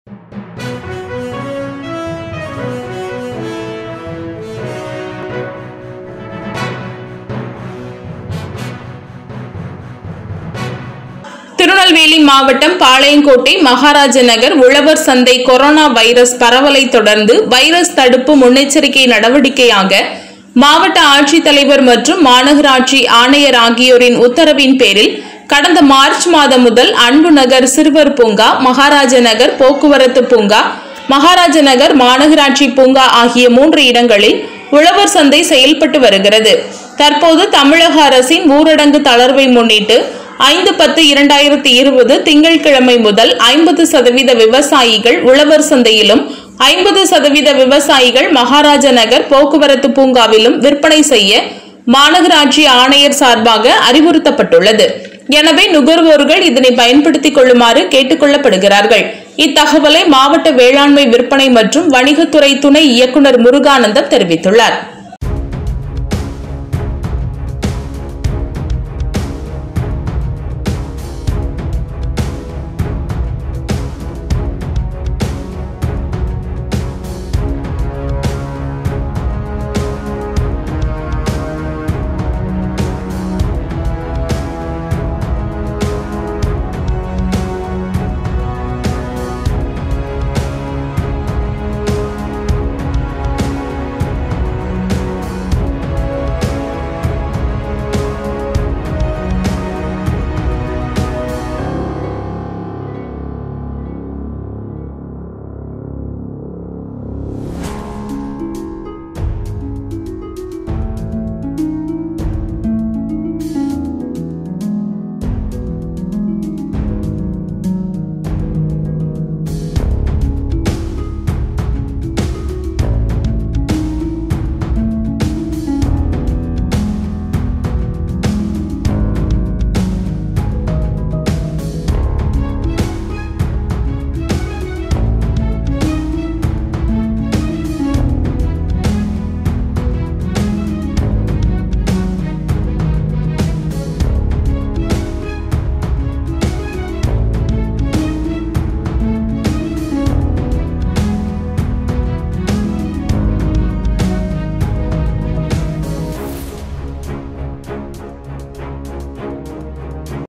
திருநெல்வேலி மாவட்டம் பாளையங்கோட்டை மகாராஜ நகர் உழவர் சந்தை கொரோனா வைரஸ் பரவலை தொடர்ந்து வைரஸ் தடுப்பு முன்னெச்சரிக்கை நடவடிக்கையாக மாவட்ட ஆட்சித்தலைவர் மற்றும் மாநகராட்சி ஆணையர் ஆகியோரின் உத்தரவின் பேரில் கடந்த மார்ச் மாதம் முதல் அன்பு நகர் சிறுவர் பூங்கா மகாராஜ நகர் போக்குவரத்து பூங்கா மகாராஜ நகர் மாநகராட்சி பூங்கா ஆகிய மூன்று இடங்களில் உழவர் சந்தை செயல்பட்டு வருகிறது தற்போது தமிழக அரசின் ஊரடங்கு தளர்வை முன்னிட்டு ஐந்து பத்து இரண்டாயிரத்தி இருபது திங்கட்கிழமை முதல் ஐம்பது சதவீத விவசாயிகள் உழவர் சந்தையிலும் ஐம்பது சதவீத விவசாயிகள் மகாராஜ நகர் போக்குவரத்து பூங்காவிலும் விற்பனை செய்ய மாநகராட்சி ஆணையர் சார்பாக அறிவுறுத்தப்பட்டுள்ளது எனவே நுகர்வோர்கள் இதனை பயன்படுத்திக் கொள்ளுமாறு கேட்டுக் கொள்ளப்படுகிறார்கள் இத்தகவலை மாவட்ட வேளாண்மை விற்பனை மற்றும் வணிகத்துறை துணை இயக்குநர் முருகானந்தம் தெரிவித்துள்ளார்